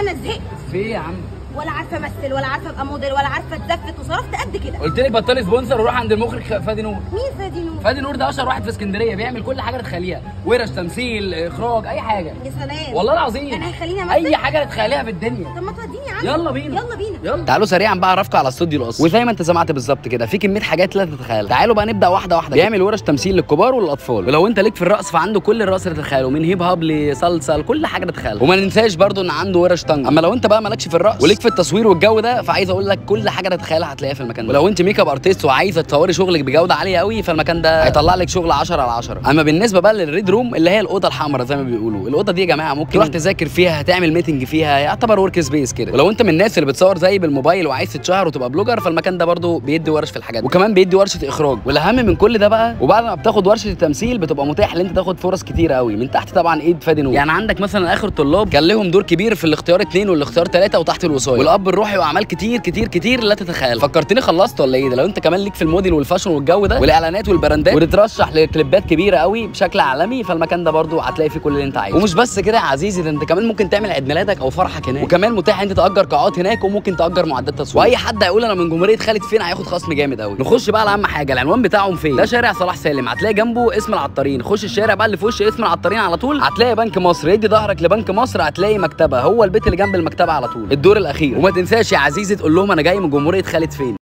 انا زهقت في ايه يا عم ولا عارفه امثل ولا عارفه ابقى موديل ولا عارفه اتزفت وصرفت قد كده قلت لك بطلي سبونسر وروح عند المخرج خ- فادي نور مين فادي نور فادي نور ده اشهر واحد في اسكندريه بيعمل كل حاجه تتخيليها ورش تمثيل اخراج اي حاجه يا سلام والله العظيم يعني هيخليني امثل اي حاجه تتخيليها في الدنيا طب ما توديني يا عم يلا بينا يلا بينا يلا تعالوا سريعا بقى اعرفكم على استوديو القصر وزي ما انت سمعت بالظبط كده في كميه حاجات لا تتخيلها تعالوا بقى نبدا واحده واحده بيعمل ورش تمثيل للكبار وللاطفال ولو انت ليك في الرقص فعنده كل الرقص اللي تتخيله من هيب هاب لصلصه لكل حاجه تتخيلها وما ننساش برضو ان عنده ورش طنج اما لو انت بقى مالكش في الرقص وليك في التصوير والجو ده فعايز اقول لك كل حاجه تتخيلها هتلاقيها في المكان ده ولو انت ميك اب ارتست وعايزه تصوري شغلك بجوده عاليه قوي فالمكان ده هيطلع لك شغل 10 على 10 اما بالنسبه بقى للريد روم اللي هي الاوضه الحمراء زي ما بيقولوا الاوضه دي يا جماعه ممكن تروح تذاكر فيها هتعمل ميتنج فيها يعتبر ورك سبيس كده ولو انت من الناس اللي بتصور زي بالموبايل وعايز تتشهر وتبقى بلوجر فالمكان ده برضو بيدي ورش في الحاجات دي وكمان بيدي ورشه اخراج والاهم من كل ده بقى وبعد ما بتاخد ورشه التمثيل بتبقى متاح ان انت تاخد فرص كتيره قوي من تحت طبعا ايد فادي نور يعني عندك مثلا اخر طلاب كان لهم دور كبير في الاختيار اثنين والاختيار ثلاثه وتحت الوصايه والاب الروحي واعمال كتير كتير كتير لا تتخيل فكرتني خلصت ولا ايه ده لو انت كمان ليك في الموديل والفاشن والجو ده والاعلانات والبراندات وتترشح لكليبات كبيره قوي بشكل عالمي فالمكان ده برضو هتلاقي فيه كل اللي انت عايزه ومش بس كده يا عزيزي ده انت كمان ممكن تعمل عيد ميلادك او فرحك هناك وكمان متاح انت تاجر قاعات هناك وممكن تاجر معدات تصوير واي حد هيقول انا من جمهوريه خالد فين هياخد خصم جامد قوي نخش بقى على اهم حاجه العنوان بتاعهم فين ده شارع صلاح سالم هتلاقي جنبه اسم العطارين خش الشارع بقى اللي في وش اسم العطارين على طول هتلاقي بنك مصر ادي ظهرك لبنك مصر هتلاقي مكتبه هو البيت اللي جنب المكتبه على طول الدور الاخير وما تنساش يا عزيزي تقول لهم انا جاي من جمهوريه خالد فين